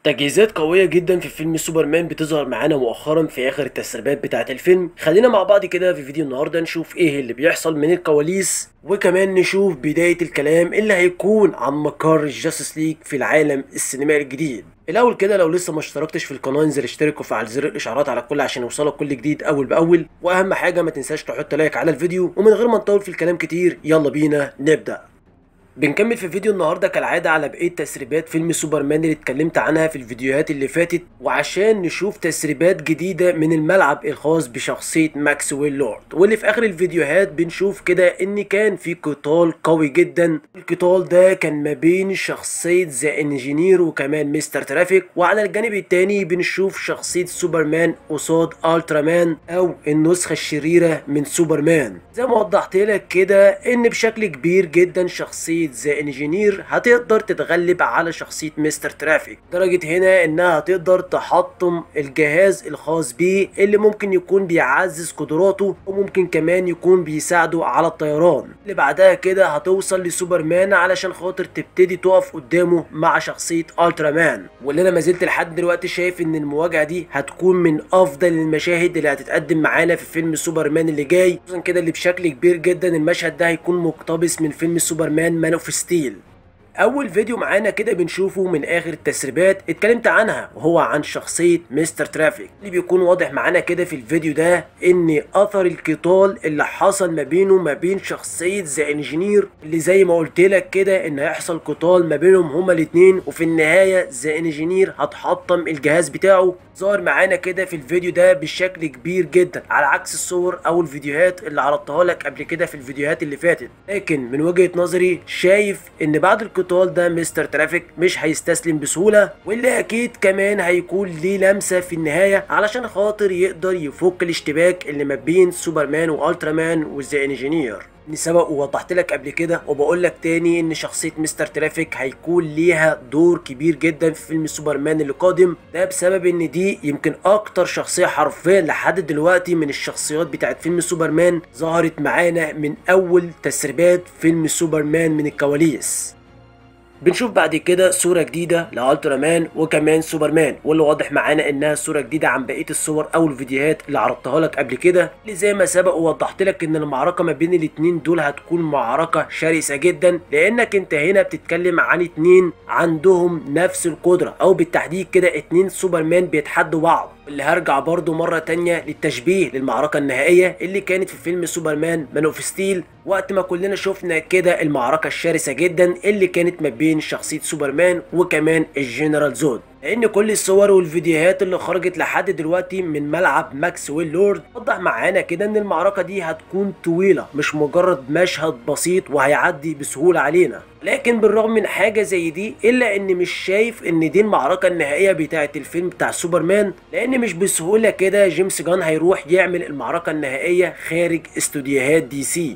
تجهيزات قوية جدا في فيلم سوبرمان بتظهر معانا مؤخرا في اخر التسريبات بتاعة الفيلم خلينا مع بعض كده في فيديو النهاردة نشوف ايه اللي بيحصل من الكواليس وكمان نشوف بداية الكلام اللي هيكون عن مقر الجاستس ليج في العالم السينمائي الجديد الاول كده لو لسه ما اشتركتش في القناه انزل اشترك وفعل زر الاشعارات على الكل عشان يوصلك كل جديد اول باول واهم حاجه ما تنساش تحط لايك على الفيديو ومن غير ما نطول في الكلام كتير يلا بينا نبدا بنكمل في فيديو النهارده كالعاده على بقيه تسريبات فيلم سوبرمان اللي اتكلمت عنها في الفيديوهات اللي فاتت وعشان نشوف تسريبات جديده من الملعب الخاص بشخصيه ماكسويل لورد واللي في اخر الفيديوهات بنشوف كده ان كان في قتال قوي جدا القتال ده كان ما بين شخصيه ذا انجينير وكمان مستر ترافيك وعلى الجانب التاني بنشوف شخصيه سوبرمان قصاد الترامان او النسخه الشريره من سوبرمان زي ما وضحت لك كده ان بشكل كبير جدا شخصيه ذا انجينير هتقدر تتغلب على شخصية مستر ترافيك درجة هنا انها هتقدر تحطم الجهاز الخاص بيه اللي ممكن يكون بيعزز قدراته وممكن كمان يكون بيساعده على الطيران اللي بعدها كده هتوصل لسوبرمان علشان خاطر تبتدي تقف قدامه مع شخصية الترامان واللي انا ما زلت لحد دلوقتي شايف ان المواجهة دي هتكون من افضل المشاهد اللي هتتقدم معانا في فيلم سوبرمان اللي جاي خصوصا كده اللي بشكل كبير جدا المشهد ده هيكون مقتبس من فيلم سوبرمان مان اوف ستيل اول فيديو معانا كده بنشوفه من اخر التسريبات اتكلمت عنها وهو عن شخصية مستر ترافيك اللي بيكون واضح معانا كده في الفيديو ده ان اثر القتال اللي حصل ما بينه ما بين شخصية ذا انجينير اللي زي ما قلت لك كده ان هيحصل قتال ما بينهم هما الاتنين وفي النهاية ذا انجينير هتحطم الجهاز بتاعه ظهر معانا كده في الفيديو ده بشكل كبير جدا على عكس الصور او الفيديوهات اللي عرضتها لك قبل كده في الفيديوهات اللي فاتت لكن من وجهة نظري شايف ان بعد القتال ده مستر ترافيك مش هيستسلم بسهولة واللي اكيد كمان هيكون ليه لمسة في النهاية علشان خاطر يقدر يفك الاشتباك اللي ما بين سوبرمان والترامان وذا انجينير اني سبق ووضحت لك قبل كده وبقول لك تاني ان شخصيه مستر ترافيك هيكون ليها دور كبير جدا في فيلم سوبرمان اللي قادم ده بسبب ان دي يمكن اكتر شخصيه حرفيا لحد دلوقتي من الشخصيات بتاعت فيلم سوبرمان ظهرت معانا من اول تسريبات فيلم سوبرمان من الكواليس بنشوف بعد كده صورة جديدة لألترا مان وكمان سوبرمان واللي واضح معانا انها صورة جديدة عن بقية الصور او الفيديوهات اللي عرضتها لك قبل كده اللي زي ما سبق ووضحت لك ان المعركة ما بين الاتنين دول هتكون معركة شرسة جدا لانك انت هنا بتتكلم عن اتنين عندهم نفس القدرة او بالتحديد كده اتنين سوبرمان بيتحدوا بعض اللي هرجع برضو مرة تانية للتشبيه للمعركة النهائية اللي كانت في فيلم سوبرمان مان اوف ستيل وقت ما كلنا شفنا كده المعركة الشرسة جدا اللي كانت ما بين شخصية سوبرمان وكمان الجنرال زود لان كل الصور والفيديوهات اللي خرجت لحد دلوقتي من ملعب ماكسويل لورد وضح معانا كده ان المعركة دي هتكون طويلة مش مجرد مشهد بسيط وهيعدي بسهولة علينا لكن بالرغم من حاجة زي دي الا ان مش شايف ان دي المعركة النهائية بتاعة الفيلم بتاع سوبرمان لان مش بسهولة كده جيمس جان هيروح يعمل المعركة النهائية خارج استوديوهات دي سي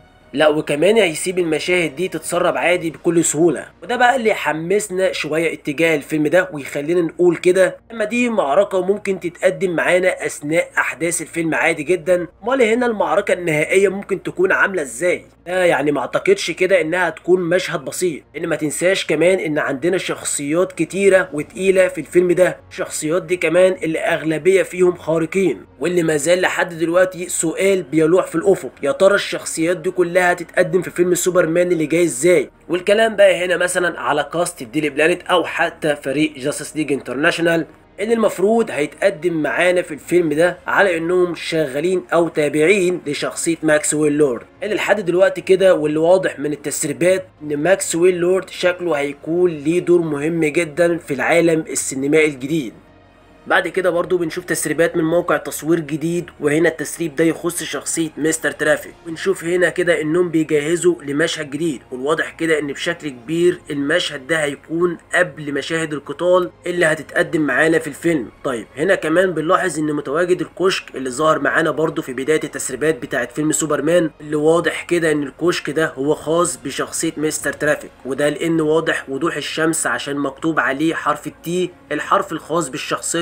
لا وكمان هيسيب المشاهد دي تتسرب عادي بكل سهولة وده بقى اللي يحمسنا شوية اتجاه الفيلم ده ويخلينا نقول كده اما دي معركة ممكن تتقدم معانا اثناء احداث الفيلم عادي جدا امال هنا المعركة النهائية ممكن تكون عاملة ازاي لا يعني ما اعتقدش كده انها تكون مشهد بسيط لان ما تنساش كمان ان عندنا شخصيات كتيرة وتقيلة في الفيلم ده الشخصيات دي كمان اللي اغلبية فيهم خارقين واللي ما زال لحد دلوقتي سؤال بيلوح في الافق يا ترى الشخصيات دي كلها هتتقدم في فيلم سوبرمان اللي جاي ازاي والكلام بقى هنا مثلا على كاست الديلي بلانت او حتى فريق جاستس ليج انترناشونال اللي المفروض هيتقدم معانا في الفيلم ده على انهم شغالين او تابعين لشخصيه ماكسويل لورد اللي لحد دلوقتي كده واللي واضح من التسريبات ان ماكسويل لورد شكله هيكون ليه دور مهم جدا في العالم السينمائي الجديد بعد كده برضو بنشوف تسريبات من موقع تصوير جديد وهنا التسريب ده يخص شخصية مستر ترافيك بنشوف هنا كده انهم بيجهزوا لمشهد جديد والواضح كده ان بشكل كبير المشهد ده هيكون قبل مشاهد القتال اللي هتتقدم معانا في الفيلم طيب هنا كمان بنلاحظ ان متواجد الكشك اللي ظهر معانا برضو في بداية التسريبات بتاعت فيلم سوبرمان اللي واضح كده ان الكشك ده هو خاص بشخصية مستر ترافيك وده لان واضح وضوح الشمس عشان مكتوب عليه حرف التي الحرف الخاص بالشخصية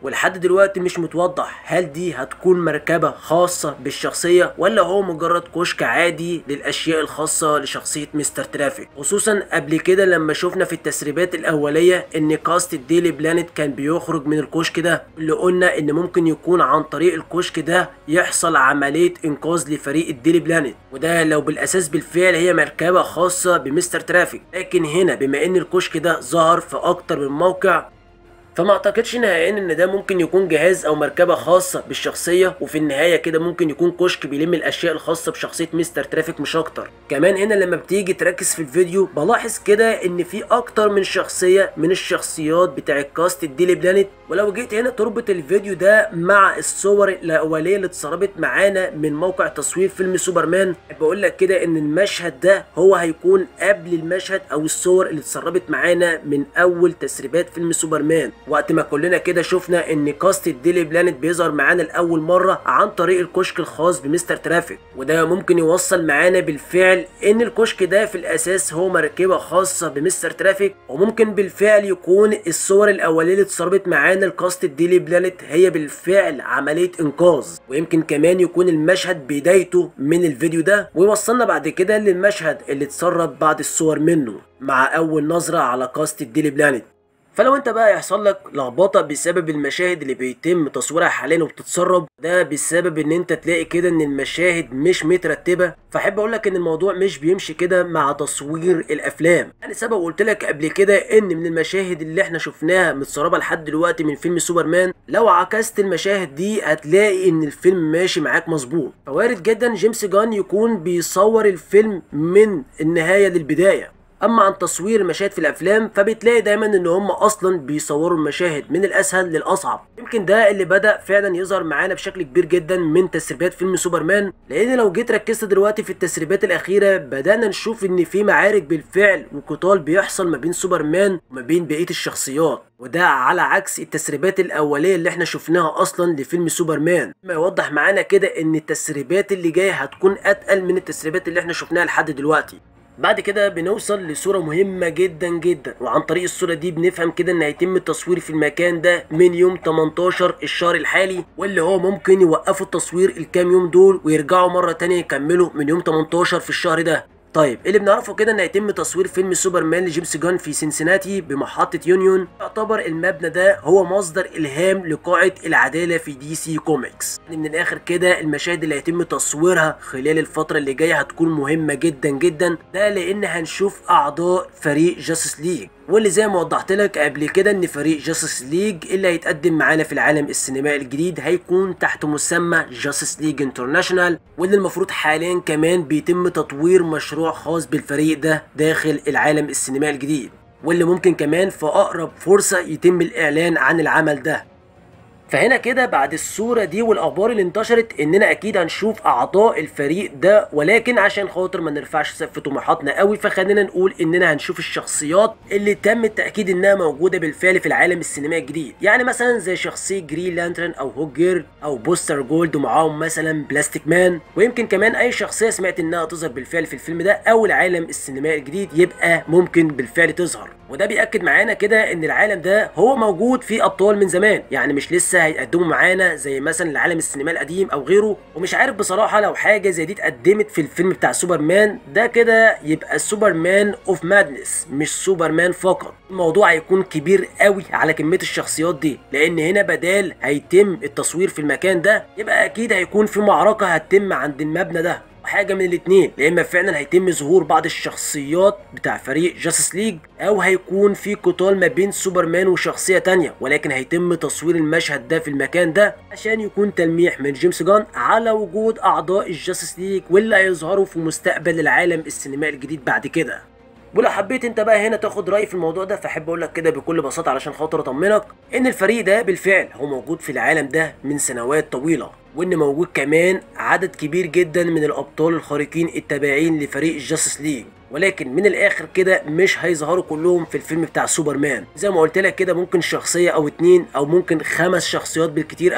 ولحد دلوقتي مش متوضح هل دي هتكون مركبة خاصة بالشخصية ولا هو مجرد كشك عادي للأشياء الخاصة لشخصية مستر ترافيك خصوصا قبل كده لما شفنا في التسريبات الأولية إن كاست الديلي بلانت كان بيخرج من الكشك ده اللي قلنا إن ممكن يكون عن طريق الكشك ده يحصل عملية إنقاذ لفريق الديلي بلانت وده لو بالأساس بالفعل هي مركبة خاصة بمستر ترافيك لكن هنا بما إن الكشك ده ظهر في أكتر من موقع فما اعتقدش نهائيا ان ده ممكن يكون جهاز او مركبه خاصه بالشخصيه وفي النهايه كده ممكن يكون كشك بيلم الاشياء الخاصه بشخصيه مستر ترافيك مش اكتر كمان هنا لما بتيجي تركز في الفيديو بلاحظ كده ان في اكتر من شخصيه من الشخصيات بتاع الكاست الديلي بلانت ولو جيت هنا تربط الفيديو ده مع الصور الاوليه اللي اتسربت معانا من موقع تصوير فيلم سوبرمان بقول لك كده ان المشهد ده هو هيكون قبل المشهد او الصور اللي اتسربت معانا من اول تسريبات فيلم سوبرمان وقت ما كلنا كده شفنا ان كاست الديلي بلانت بيظهر معانا لاول مره عن طريق الكشك الخاص بمستر ترافيك وده ممكن يوصل معانا بالفعل ان الكشك ده في الاساس هو مركبه خاصه بمستر ترافيك وممكن بالفعل يكون الصور الاوليه اللي اتسربت معانا الكاست الديلي بلانت هي بالفعل عمليه انقاذ ويمكن كمان يكون المشهد بدايته من الفيديو ده ويوصلنا بعد كده للمشهد اللي اتسرب بعد الصور منه مع اول نظره على كاست الديلي بلانت فلو انت بقى يحصل لك لخبطه بسبب المشاهد اللي بيتم تصويرها حاليا وبتتسرب ده بسبب ان انت تلاقي كده ان المشاهد مش مترتبه فاحب اقول لك ان الموضوع مش بيمشي كده مع تصوير الافلام يعني سبب قلت لك قبل كده ان من المشاهد اللي احنا شفناها متسربه لحد دلوقتي من فيلم سوبرمان لو عكست المشاهد دي هتلاقي ان الفيلم ماشي معاك مظبوط فوارد جدا جيمس جان يكون بيصور الفيلم من النهايه للبدايه اما عن تصوير المشاهد في الافلام فبتلاقي دايما ان هم اصلا بيصوروا المشاهد من الاسهل للاصعب يمكن ده اللي بدا فعلا يظهر معانا بشكل كبير جدا من تسريبات فيلم سوبرمان لان لو جيت ركزت دلوقتي في التسريبات الاخيره بدانا نشوف ان في معارك بالفعل وقتال بيحصل ما بين سوبرمان وما بين بقيه الشخصيات وده على عكس التسريبات الاوليه اللي احنا شفناها اصلا لفيلم سوبرمان ما يوضح معانا كده ان التسريبات اللي جايه هتكون اتقل من التسريبات اللي احنا شفناها لحد دلوقتي بعد كده بنوصل لصورة مهمة جدا جدا وعن طريق الصورة دي بنفهم كده ان هيتم التصوير في المكان ده من يوم 18 الشهر الحالي واللي هو ممكن يوقفوا التصوير الكام يوم دول ويرجعوا مرة تانية يكملوا من يوم 18 في الشهر ده طيب اللي بنعرفه كده ان هيتم تصوير فيلم سوبرمان لجيمس جان في سنسناتي بمحطة يونيون يعتبر المبنى ده هو مصدر الهام لقاعة العدالة في دي سي كوميكس يعني من الاخر كده المشاهد اللي هيتم تصويرها خلال الفترة اللي جاية هتكون مهمة جدا جدا ده لان هنشوف اعضاء فريق جاستس ليج واللي زي ما وضحت لك قبل كده ان فريق جاستس ليج اللي هيتقدم معانا في العالم السينمائي الجديد هيكون تحت مسمى جاستس ليج انترناشونال واللي المفروض حاليا كمان بيتم تطوير مشروع خاص بالفريق ده داخل العالم السينمائي الجديد واللي ممكن كمان في اقرب فرصة يتم الاعلان عن العمل ده فهنا كده بعد الصورة دي والأخبار اللي انتشرت إننا أكيد هنشوف أعضاء الفريق ده ولكن عشان خاطر ما نرفعش سقف طموحاتنا قوي فخلينا نقول إننا هنشوف الشخصيات اللي تم التأكيد إنها موجودة بالفعل في العالم السينمائي الجديد يعني مثلا زي شخصية جرين لانترن أو هوك جير أو بوستر جولد ومعاهم مثلا بلاستيك مان ويمكن كمان أي شخصية سمعت إنها تظهر بالفعل في الفيلم ده أو العالم السينمائي الجديد يبقى ممكن بالفعل تظهر وده بيأكد معانا كده ان العالم ده هو موجود فيه ابطال من زمان يعني مش لسه هيقدموا معانا زي مثلا العالم السينمائي القديم او غيره ومش عارف بصراحه لو حاجه زي دي اتقدمت في الفيلم بتاع سوبرمان ده كده يبقى سوبرمان اوف مادنس مش سوبرمان فقط الموضوع هيكون كبير قوي على كميه الشخصيات دي لان هنا بدال هيتم التصوير في المكان ده يبقى اكيد هيكون في معركه هتتم عند المبنى ده حاجه من الاثنين يا اما فعلا هيتم ظهور بعض الشخصيات بتاع فريق جاستس ليج او هيكون في قتال ما بين سوبرمان وشخصيه تانية ولكن هيتم تصوير المشهد ده في المكان ده عشان يكون تلميح من جيمس جان على وجود اعضاء الجاستس ليج واللي هيظهروا في مستقبل العالم السينمائي الجديد بعد كده ولو حبيت انت بقى هنا تاخد رايي في الموضوع ده فاحب اقول لك كده بكل بساطه علشان خاطر اطمنك ان الفريق ده بالفعل هو موجود في العالم ده من سنوات طويله وان موجود كمان عدد كبير جدا من الابطال الخارقين التابعين لفريق جاستس ليج ولكن من الاخر كده مش هيظهروا كلهم في الفيلم بتاع سوبرمان زي ما قلت لك كده ممكن شخصيه او اتنين او ممكن خمس شخصيات بالكتير قوي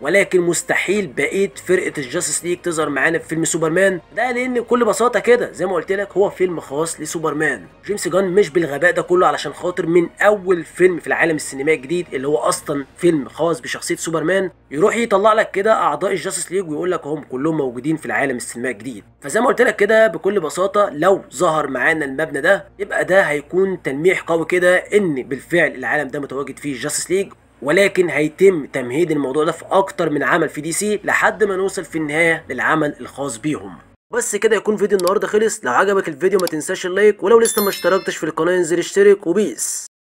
ولكن مستحيل بقيه فرقه الجاستس ليج تظهر معانا في فيلم سوبرمان ده لان بكل بساطه كده زي ما قلت لك هو فيلم خاص لسوبرمان جيمس جان مش بالغباء ده كله علشان خاطر من اول فيلم في العالم السينمائي الجديد اللي هو اصلا فيلم خاص بشخصيه سوبرمان يروح يطلع لك كده اعضاء الجاستس ليج ويقول لك هم كلهم موجودين في العالم السينمائي الجديد فزي ما قلت لك كده بكل بساطه لو ظهر معانا المبنى ده يبقى ده هيكون تلميح قوي كده ان بالفعل العالم ده متواجد فيه الجاستس ليج ولكن هيتم تمهيد الموضوع ده في اكتر من عمل في دي سي لحد ما نوصل في النهايه للعمل الخاص بيهم بس كده يكون فيديو النهارده خلص لو عجبك الفيديو ما تنساش اللايك ولو لسه ما اشتركتش في القناه انزل اشترك وبيس